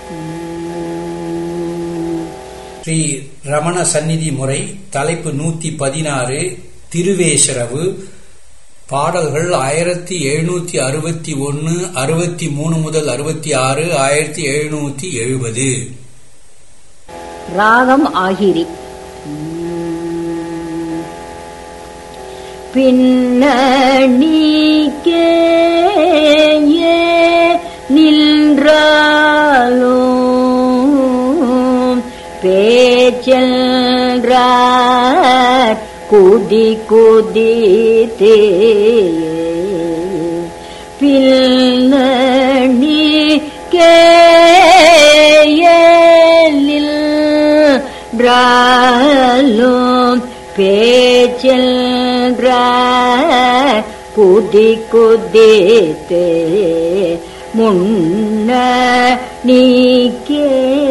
ஸ்ரீ ரமண சந்நிதி முறை தலைப்பு நூத்தி பதினாறு திருவேசரவு பாடல்கள் ஆயிரத்தி எழுநூத்தி அறுபத்தி ஒன்னு அறுபத்தி மூணு முதல் அறுபத்தி ஆறு ஆயிரத்தி எழுநூத்தி எழுபது ராகம் ஆகிரி பின்னணிக்கே நின்றாலும் பேச்சென்ற குதி குதித்தே பின்னணிக்கே என்றாலும் பேச்சென்ற குதி குதித்து முன்ன நீக்கே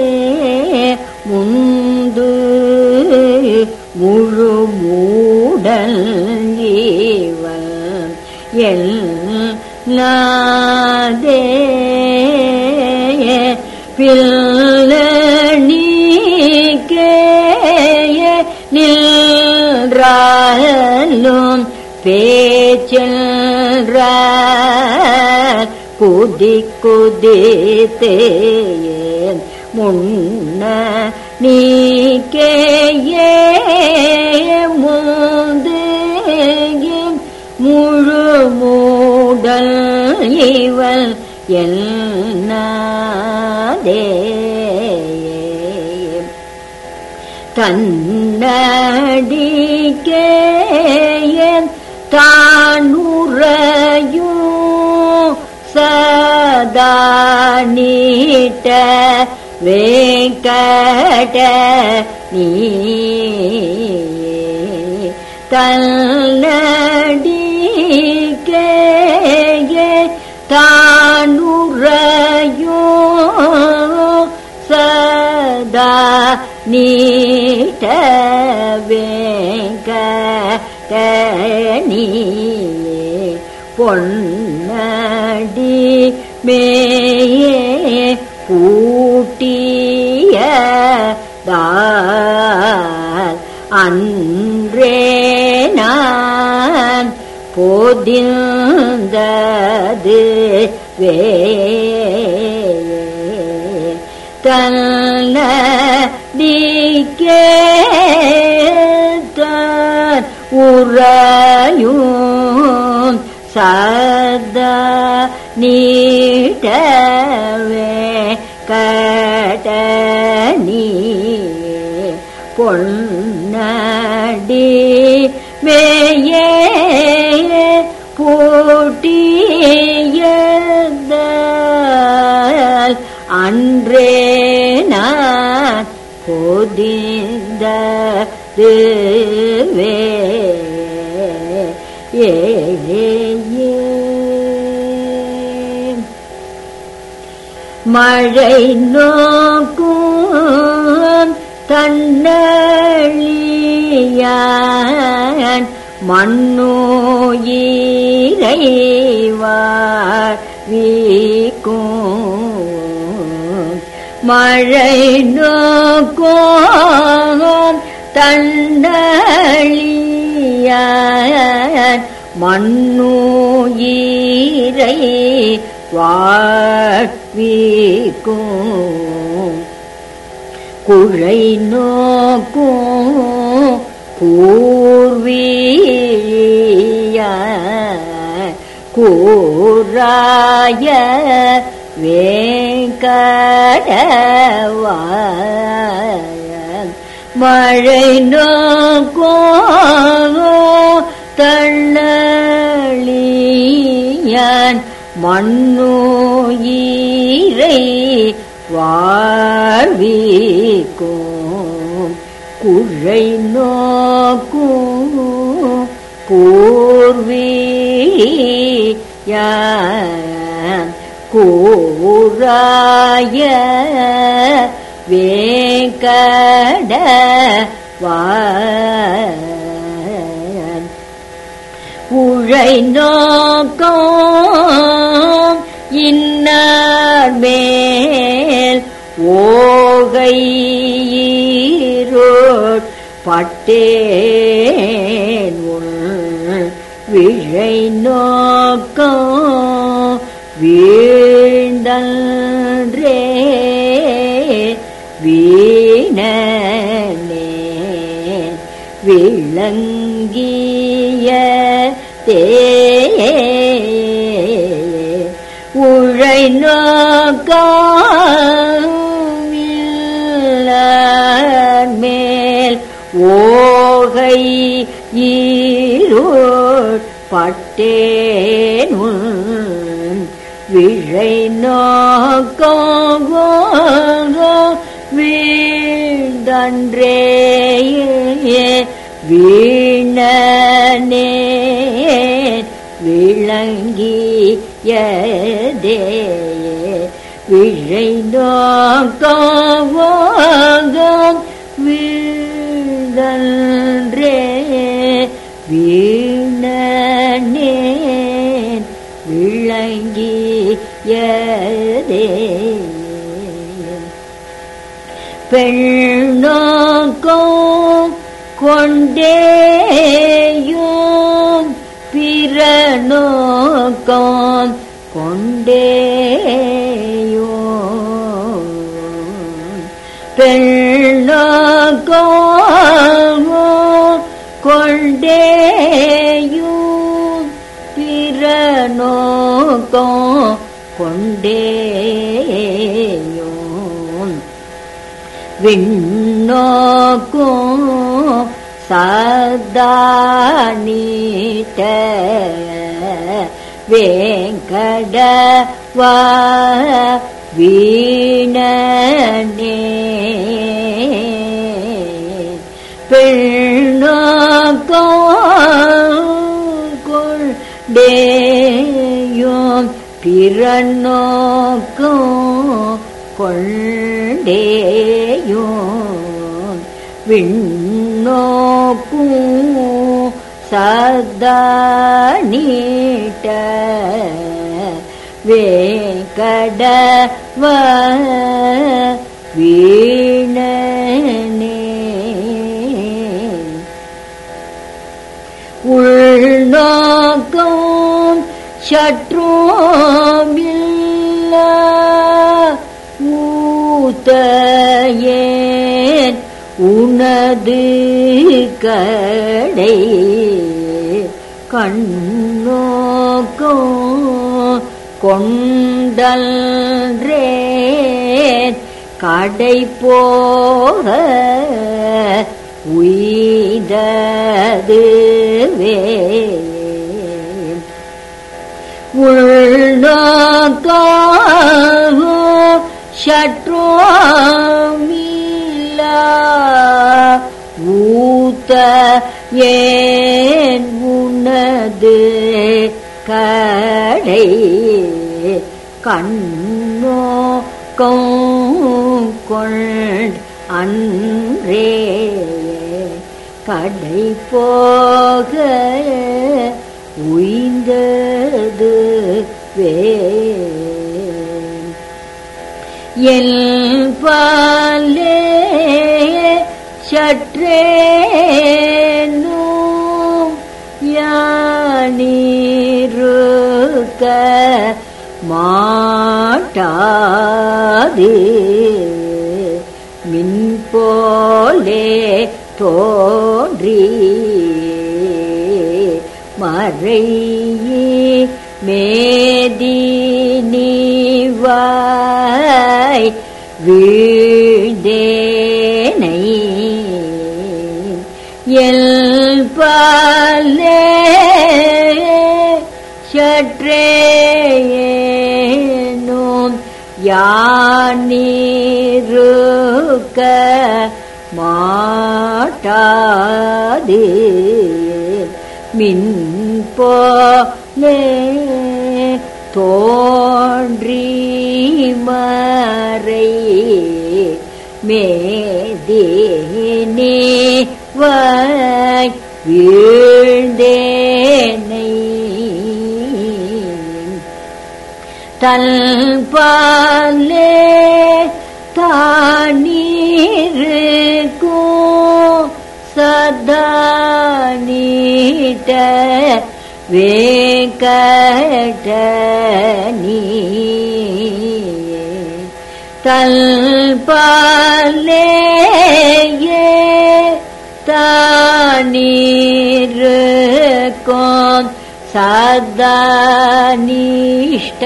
முந்து முழு மூடல் இவன் எல்லாதே பிள்ளணிக்கேய நின்றாலும் பேச்சென்ற குதி குதித்தே முன்ன நீக்கேயே முந்து முழு மூடல் இவள் என்னதே தன்னடிக்கேயன் தானுறையும் சதா நீட்ட வேங்கட நீ தன்னடிக்கேயே தானுறையும் சதா நீட்ட வேங்கடனி பொன்னடி மேயே பூட்டிய தால் அன்றே நான் போதிந்தது வே தன்ன நீக்கேத்தான் உறையும் சதா நீட்டவே கடனி பொன்னடி மேயே பூட்டியதால் அன்றே நான் பொதிந்ததுவே ஏ மழை நோக்கும் தன்னழியான் மண்ணோயிரை வீக்கும் மழை நோக்கும் தன்னழியான் மண்ணோயிரை வாழ்விக்கும் குழை நோக்கும் கூர்வீய கூறாய வேங்கடவாய மழை நோக்கும் தள்ளளியான் மண்ணோயிரை வாழ்விக்கும் குழை நோக்கும் கூர்வீய கூறாய வேங்கட உழை நோக்கம் இன்னார் மேல் ஓகையீரோட் பட்டேன் உள் விழை நோக்கம் வீழ்ந்தன்றே வீணனே விளங்கிய தே உழை நோக்கால் மேல் ஓகை ஈரோட் பட்டேன் உன் விழை நோக்கம் வீழ்ந்தன்றே வீணனே விளங்கியதே விழை நோக்கம் வீழ்ந்தன்றே வீணனே விளங்கியதே பெண்ணோக்கம் கொண்டேயும் பிற நோக்கம் கொண்டேயும் பெண்ணோக்கம் கொண்டேயும் பிற நோக்கம் கொண்டேயும் விண்ணோக்கும் சதானிட்ட வேங்கடவா வீணனே பெண்ணோக்கம் கொண்டேயும் பிறநோக்கம் கொண்டேயும் விண்ணோக்கும் சதா நீட்ட வேங்கடவ வீணனே உள்நோக்கம் சற்றோமில்ல ஊத்தையேன் உனது கடை கண்ணோக்கம் கொண்டல்ரே கடை போக உய்ததுவே உள்நோக்காகோ சற்றோமில்ல ஊத்த ஏன் உனது கடை கண்ணோ கொண்ட் அன்றே கடை போக உய்ந்தது வே எல் பாலே சற்றேனும் யானீருக்க மாட்டாது மின் போலே தோன்றி மறை மேதி நீவாய் வீழ்ந்தேனை எல் பாலே சற்றேனும் யானீருக்க மாட்டாது மின் போலே தோன்றி மறை மேதினே வாய் வீழ்ந்தேனை தல் பாலே தானிருக்கும் சதா நீட்ட வேங்கட நீ தல்பாலேயே தானிருக்கும் சதா நிஷ்ட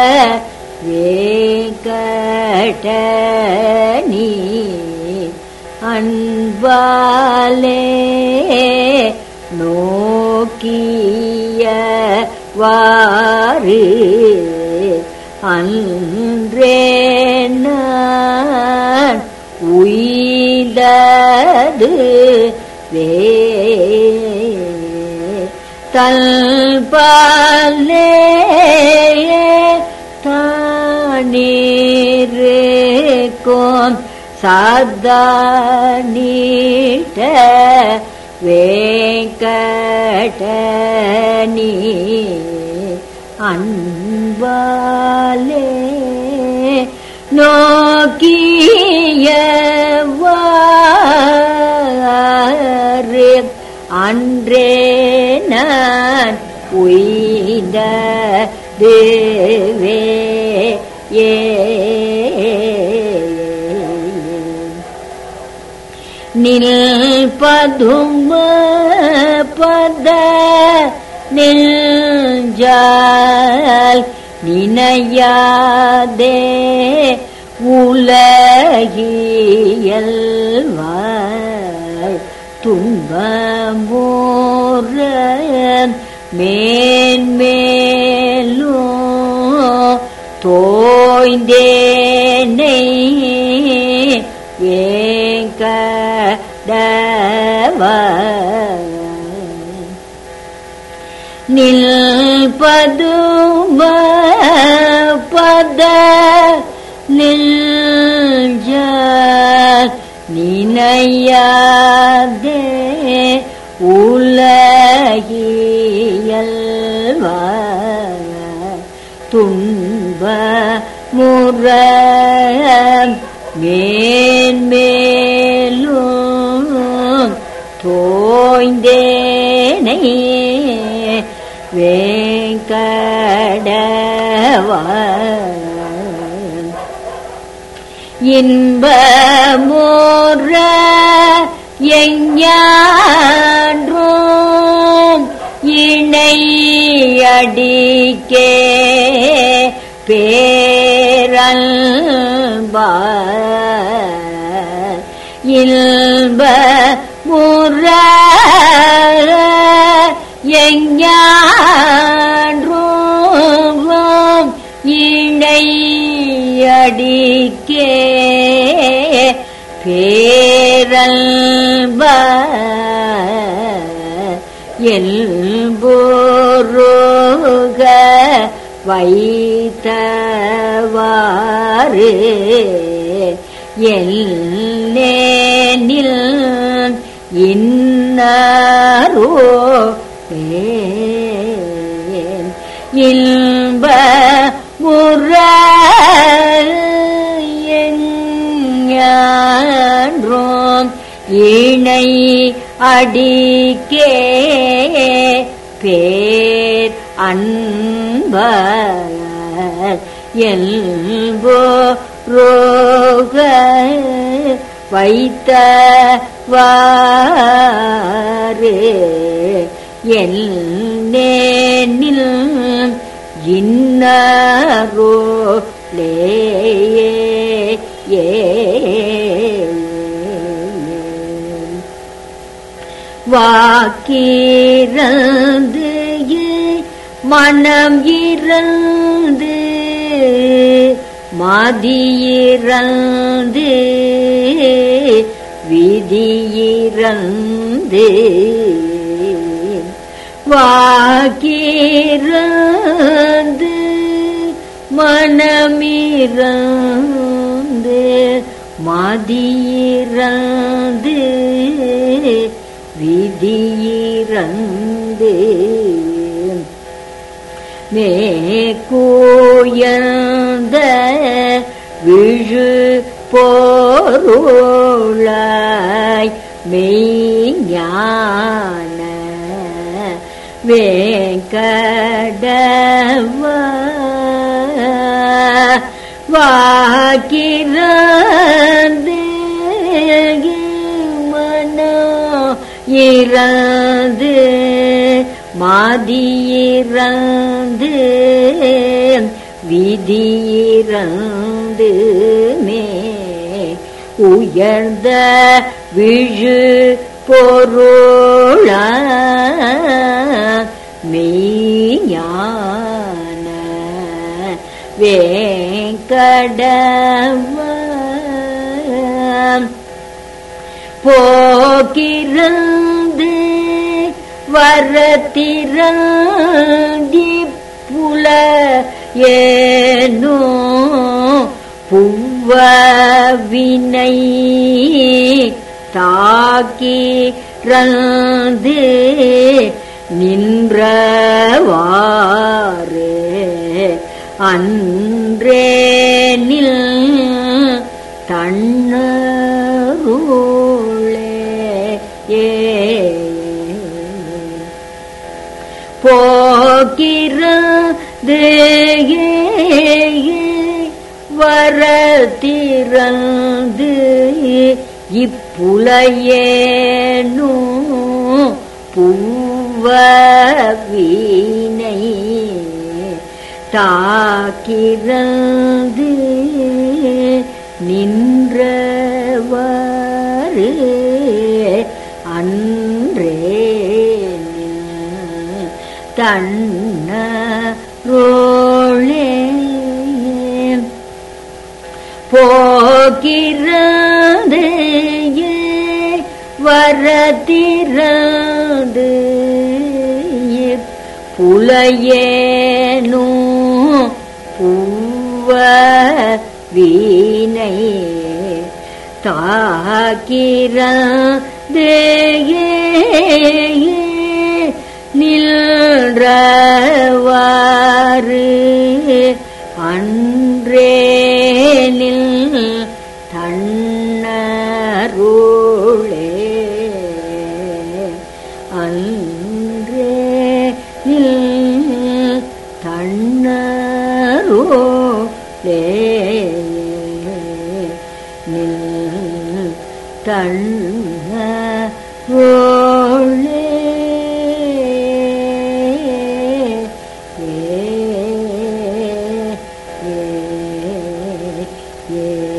வேங்கட நீ அன்பாலே நோக்கிய வாறு அன்றே நான் உய்தது வே தல்பாலே தானிருக்கும் சதா நீட்ட வேங்கட நீ அன்பாலே நோக்கியவாறு அன்றே நான் உய்த தேவே ஏ நில்பதும பத நெஞ்சால் நினையாதே உலகியல்வாய் துன்பமோர மேன்மேலும் தோய்ந்தேனை வேங்கடவ நில்பதும பத நில்ஜ நினையாதே உலகியல்வ துன்ப முற மேன்மேலும் தோய்ந்தேனை வேங்கடவ இன்பமோர எஞ்ஞான்றும் இணை அடிக்கே பேரல்பா இல்ப முற எஞ்ஞான்றும் இணை அடிக்கே பேரல்ப எல்போருக வைத்தவாறு எல்லேனில் இன்னாரோ பேன் இன்ப முற எஞ்ஞான்றோம் இணை அடிக்கே பேர் அன்ப எல்போ ரோக வைத்த வாறு எல்நேனில் இன்னாரோ லேயே ஏ வாக்கிறந்து மனம் இறந்து மதியிறந்து விதியிறந்து வாக்கிறந்து மனமிறந்து மதியிறந்து விதியிறந்து மேற்கூயர்ந்த விழு பொருளாய் மெய்ஞான வேங்கடவ வாக்கிறந்தே மனோ இறந்து மாதியிறந்து விதியிறந்து மே உயர்ந்த விழு பொருள மெய்ஞான வேங்கடவ போக்கிருந்து வரத்திரந்தி புல ஏனோ புவவினை தாக்கி ரந்து நின்றவாறு அன்றே நில் தன்னருளே ஏ போக்கிறது வரத்திறந்து இப்புலையேனோ பூவவினை தாக்கிறந்து நின்றவாறு அன்றே தன்ன ரோளே போகிறது வரத்திரந்து புலையேனோ பூவ வீணை தாக்கிறதே நின்றவாறு அன்றே நில் தன்னருளே அன்றே நில் தன்னருளே நில் தன்னருளே ஏ ஏ ஏ